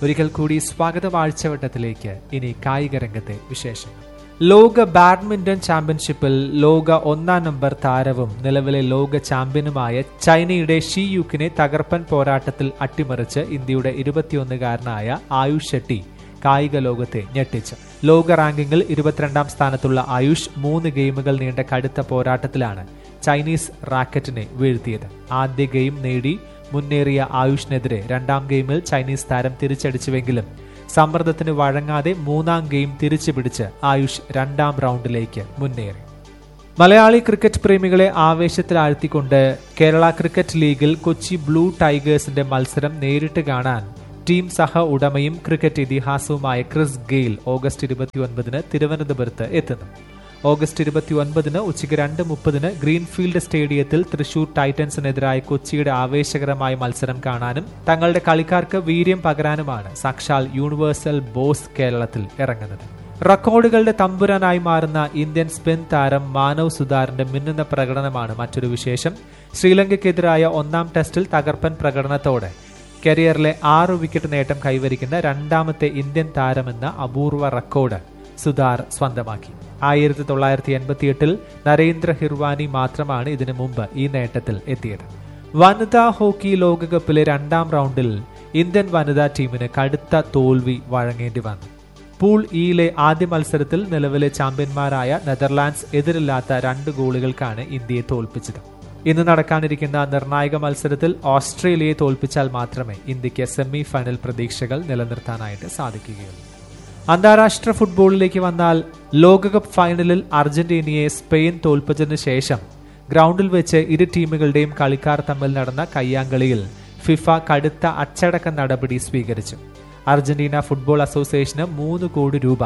ഒരിക്കൽ കൂടി സ്വാഗതം ആഴ്ചവട്ടത്തിലേക്ക് ഇനി കായിക രംഗത്തെ വിശേഷങ്ങൾ ലോക ബാഡ്മിന്റൺ ചാമ്പ്യൻഷിപ്പിൽ ലോക ഒന്നാം നമ്പർ താരവും നിലവിലെ ലോക ചാമ്പ്യനുമായ ചൈനയുടെ ഷി യുക്കിനെ തകർപ്പൻ പോരാട്ടത്തിൽ അട്ടിമറിച്ച് ഇന്ത്യയുടെ ഇരുപത്തിയൊന്നുകാരനായ ആയുഷ് ഷെട്ടി കായിക ലോകത്തെ ഞെട്ടിച്ചു ലോക റാങ്കിങ്ങിൽ ഇരുപത്തിരണ്ടാം സ്ഥാനത്തുള്ള ആയുഷ് മൂന്ന് ഗെയിമുകൾ നീണ്ട കടുത്ത പോരാട്ടത്തിലാണ് ചൈനീസ് റാക്കറ്റിനെ വീഴ്ത്തിയത് ആദ്യ ഗെയിം നേടി മുന്നേറിയ ആയുഷിനെതിരെ രണ്ടാം ഗെയിമിൽ ചൈനീസ് താരം തിരിച്ചടിച്ചുവെങ്കിലും സമ്മർദ്ദത്തിന് വഴങ്ങാതെ മൂന്നാം ഗെയിം തിരിച്ചുപിടിച്ച് ആയുഷ് രണ്ടാം റൗണ്ടിലേക്ക് മുന്നേറി മലയാളി ക്രിക്കറ്റ് പ്രേമികളെ ആവേശത്തിലാഴ്ത്തിക്കൊണ്ട് കേരള ക്രിക്കറ്റ് ലീഗിൽ കൊച്ചി ബ്ലൂ ടൈഗേഴ്സിന്റെ മത്സരം നേരിട്ട് കാണാൻ ടീം സഹ ഉടമയും ക്രിക്കറ്റ് ഇതിഹാസവുമായ ക്രിസ് ഗെയിൽ ഓഗസ്റ്റ് ഇരുപത്തിയൊൻപതിന് തിരുവനന്തപുരത്ത് എത്തുന്നു ഓഗസ്റ്റ് ഇരുപത്തിയൊൻപതിന് ഉച്ചയ്ക്ക് രണ്ട് മുപ്പതിന് ഗ്രീൻഫീൽഡ് സ്റ്റേഡിയത്തിൽ തൃശൂർ ടൈറ്റൻസിനെതിരായ കൊച്ചിയുടെ ആവേശകരമായ മത്സരം കാണാനും തങ്ങളുടെ കളിക്കാർക്ക് വീര്യം പകരാനുമാണ് സാക്ഷാൽ യൂണിവേഴ്സൽ ബോസ് കേരളത്തിൽ ഇറങ്ങുന്നത് റെക്കോർഡുകളുടെ തമ്പുരാനായി മാറുന്ന ഇന്ത്യൻ സ്പിൻ താരം മാനവ് സുതാറിന്റെ മിന്നുന്ന പ്രകടനമാണ് മറ്റൊരു വിശേഷം ശ്രീലങ്കയ്ക്കെതിരായ ഒന്നാം ടെസ്റ്റിൽ തകർപ്പൻ പ്രകടനത്തോടെ കരിയറിലെ ആറ് വിക്കറ്റ് നേട്ടം കൈവരിക്കുന്ന രണ്ടാമത്തെ ഇന്ത്യൻ താരമെന്ന അപൂർവ റെക്കോർഡ് സുധാർ സ്വന്തമാക്കി ആയിരത്തി തൊള്ളായിരത്തി എൺപത്തിയെട്ടിൽ നരേന്ദ്ര ഹിർവാനി മാത്രമാണ് ഇതിനു മുമ്പ് ഈ നേട്ടത്തിൽ എത്തിയത് വനിതാ ഹോക്കി ലോകകപ്പിലെ രണ്ടാം റൗണ്ടിൽ ഇന്ത്യൻ വനിതാ ടീമിന് കടുത്ത തോൽവി വഴങ്ങേണ്ടി വന്നു പൂൾ ഇയിലെ ആദ്യ മത്സരത്തിൽ നിലവിലെ ചാമ്പ്യന്മാരായ നെതർലാൻഡ്സ് എതിരില്ലാത്ത രണ്ട് ഗോളുകൾക്കാണ് ഇന്ത്യയെ തോൽപ്പിച്ചത് ഇന്ന് നടക്കാനിരിക്കുന്ന നിർണായക മത്സരത്തിൽ ഓസ്ട്രേലിയയെ തോൽപ്പിച്ചാൽ മാത്രമേ ഇന്ത്യക്ക് സെമി ഫൈനൽ പ്രതീക്ഷകൾ നിലനിർത്താനായിട്ട് സാധിക്കുകയുള്ളൂ അന്താരാഷ്ട്ര ഫുട്ബോളിലേക്ക് വന്നാൽ ലോകകപ്പ് ഫൈനലിൽ അർജന്റീനയെ സ്പെയിൻ തോൽപ്പിച്ചതിന് ശേഷം ഗ്രൗണ്ടിൽ വെച്ച് ഇരു ടീമുകളുടെയും കളിക്കാർ തമ്മിൽ നടന്ന കയ്യാങ്കളിയിൽ ഫിഫ കടുത്ത അച്ചടക്ക നടപടി സ്വീകരിച്ചു അർജന്റീന ഫുട്ബോൾ അസോസിയേഷന് മൂന്ന് കോടി രൂപ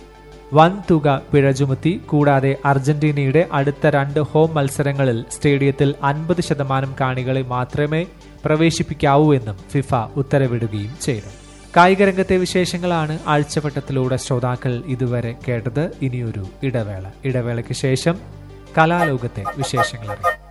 വൻ തുക പിഴ ചുമത്തി കൂടാതെ അർജന്റീനയുടെ അടുത്ത രണ്ട് ഹോം മത്സരങ്ങളിൽ സ്റ്റേഡിയത്തിൽ അൻപത് ശതമാനം കാണികളെ മാത്രമേ പ്രവേശിപ്പിക്കാവൂ എന്നും ഫിഫ ഉത്തരവിടുകയും ചെയ്തു കായിക രംഗത്തെ വിശേഷങ്ങളാണ് ആഴ്ചവട്ടത്തിലൂടെ ശ്രോതാക്കൾ ഇതുവരെ കേട്ടത് ഇനിയൊരു ഇടവേള ഇടവേളയ്ക്ക് ശേഷം കലാലോകത്തെ വിശേഷങ്ങൾ അറിയാം